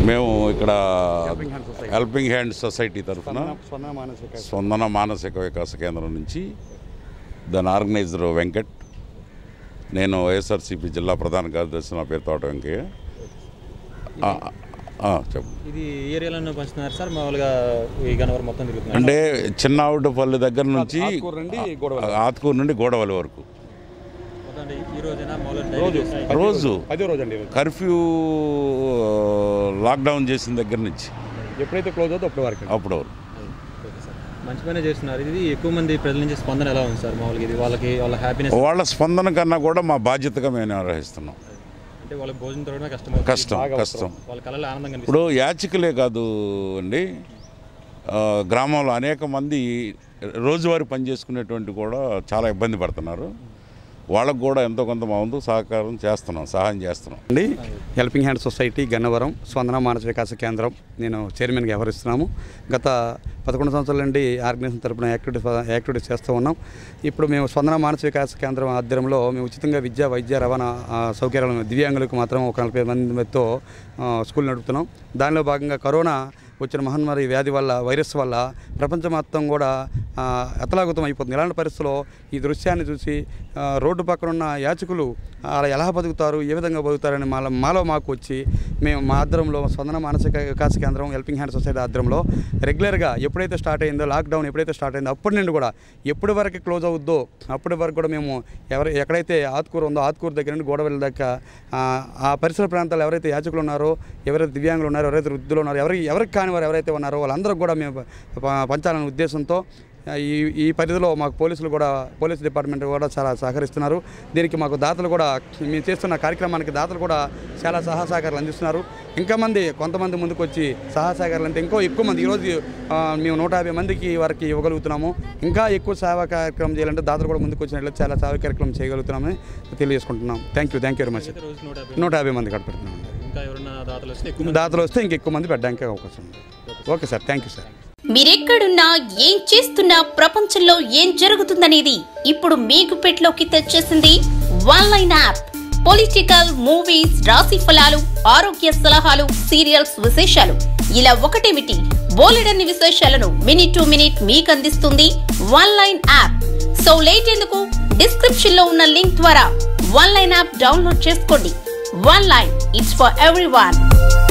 మేము ఇక్కడ Helping Hand Society. Helping hand society తరఫున స్వర్ణ మానసిక స్పందన మానసిక వికాస కేంద్రం నుంచి దాని ఆర్గనైజర్ వెంకట్ నేను వైఎస్ఆర్సీపీ జిల్లా ప్రధాన కార్యదర్శి నా పేరు తోట వెంకయ్య ఆ, ఆ, చెప్పు ఇది ఏ ఏరియాలో పంచుతున్నారు సార్ మామూలుగా ఈ గనవరం మొత్తం తిరుగుతున్నారు అంటే చిన్నావుటపల్లి దగ్గర నుంచి ఆత్కూరు నుండి గోడవల్లి. ఆత్కూరు నుండి గోడవల్లి వరకు మొత్తం అంటే ఈ రోజైనా మామూలుగా రోజు డైలీ చేసే- రోజు అదే రోజు అండి ఈరోజు. కర్ఫ్యూ లాక్డౌన్ చేసిన దగ్గర నుంచి ఎప్పుడైతే క్లోజ్ అవుతుందో అప్పటి వరకు అప్పుడు వరకు ఓకే సార్ మంచి పనే చేస్తున్నారు ఇది ఎక్కువ మంది ప్రజల నుంచి స్పందన ఎలా ఉంది సార్ మామూలుగా ఇది వాళ్ళకి వాళ్ళ హ్యాపీనెస్ వాళ్ళ స్పందన కన్నా కూడా మా బాధ్యతగా మేము నిర్వహిస్తున్నాం అంటే వాళ్ళకి భోజనం దొరకడం కష్టం అవుతుంది. కష్టం కష్టం వాళ్ళ కళలో ఆనందం కనిపిస్తుంది ఇప్పుడు యాచకులే కాదు అండి ఆ, గ్రామంలో అనేక మంది రోజువారీ పని చేసుకునేటువంటి కూడా చాలా ఇబ్బంది పడుతున్నారు వాళ్ళకు కూడా ఎంతో కొంత మా వంతు సహకారం చేస్తున్నాం సహాయం చేస్తున్నాం అండి హెల్పింగ్ హ్యాండ్ సొసైటీ గన్నవరం స్పందన మానసిక వికాస కేంద్రం నేను చైర్మన్గా వ్యవహరిస్తున్నాము గత పదకొండు సంవత్సరాల నుండి ఆర్గనైజేషన్ తరపున యాక్టివిటీస్ యాక్టివిటీస్ చేస్తూ ఉన్నాం ఇప్పుడు మేము స్పందన మానసిక వికాస కేంద్రం ఆధ్వర్యంలో మేము ఉచితంగా విద్య వైద్య రవాణా ఆ, సౌకర్యాలను దివ్యాంగులకు మాత్రం ఒక నలభై మందితో ఆ, స్కూల్ నడుపుతున్నాం దానిలో భాగంగా కరోనా వచ్చిన మహమ్మారి వ్యాధి వల్ల వైరస్ వల్ల ప్రపంచం మొత్తం కూడా ఆ, అతలాకుతం అయిపోతుంది ఇలాంటి పరిస్థితుల్లో ఈ దృశ్యాన్ని చూసి ఆ, రోడ్డు పక్కన ఉన్న యాచకులు అలా ఎలా బతుకుతారు ఏ విధంగా బతుకుతారని మాలో మాలో మాకు వచ్చి మేము మా ఆధ్వర్యంలో స్పందన మానసిక వికాస కేంద్రం హెల్పింగ్ హ్యాండ్ సొసైటీ ఆధ్వర్యంలో రెగ్యులర్గా ఎప్పుడైతే స్టార్ట్ అయిందో లాక్డౌన్ ఎప్పుడైతే స్టార్ట్ అయిందో అప్పటి నుండి కూడా ఎప్పటి వరకు క్లోజ్ అవుద్దో అప్పటి వరకు కూడా మేము ఎవరు ఎక్కడైతే ఆత్కూరు ఉందో ఆత్కూరు దగ్గర నుండి గోడవెళ్ళ దాకా ఆ, ఆ పరిసర ప్రాంతాల్లో ఎవరైతే యాచకులు ఉన్నారో ఎవరైతే దివ్యాంగులు ఉన్నారో ఎవరైతే వృద్ధులు ఉన్నారో ఎవరికి ఎవరికి కాని వారు ఎవరైతే ఉన్నారో వాళ్ళందరూ కూడా మేము ప- పంచాలనే ఉద్దేశంతో ఈ ఈ పరిధిలో మాకు పోలీసులు కూడా పోలీస్ డిపార్ట్మెంట్ కూడా చాలా సహకరిస్తున్నారు దీనికి మాకు దాతలు కూడా మేము చేస్తున్న కార్యక్రమానికి దాతలు కూడా చాలా సహాయ సహకారాలు అందిస్తున్నారు ఇంకా మంది కొంతమంది ముందుకు వచ్చి సహాయ సహకారాలు అంటే ఇంకో ఎక్కువ మంది ఈరోజు ఆ, మేము నూట యాభై మందికి వరకు ఇవ్వగలుగుతున్నాము ఇంకా ఎక్కువ సేవా కార్యక్రమం చేయాలంటే దాతలు కూడా ముందుకు వచ్చినట్లు చాలా సేవా కార్యక్రమం చేయగలుగుతున్నామని తెలియజేసుకుంటున్నాం thank you thank you very much అయితే రోజు నూట యాభై నూట యాభై మంది కట్టుపెడుతున్నాం ఇంకా ఎవరైనా దాతలు వస్తే ఎక్కువ మంది దాతలు వస్తే ఇంకెక్కువ మంది పెట్టడానికి అవకాశం ఉంది okay sir thank you sir మీరెక్కడున్నా ఏం చేస్తున్నా ప్రపంచంలో ఏం జరుగుతుందనేది ఇప్పుడు మీకు పెట్లోకి తెచ్చేసింది one line app political movies రాశి ఫలాలు ఆరోగ్య సలహాలు సీరియల్స్ విశేషాలు ఇలా ఒకటేమిటి బోలెడన్ని విశేషాలను మినిట్ టు మినిట్ మీకు అందిస్తుంది one line app so late ఎందుకు డిస్క్రిప్షన్ లో ఉన్న లింక్ ద్వారా వన్ లైన్ యాప్ డౌన్లోడ్ చేసుకోండి one line it's for every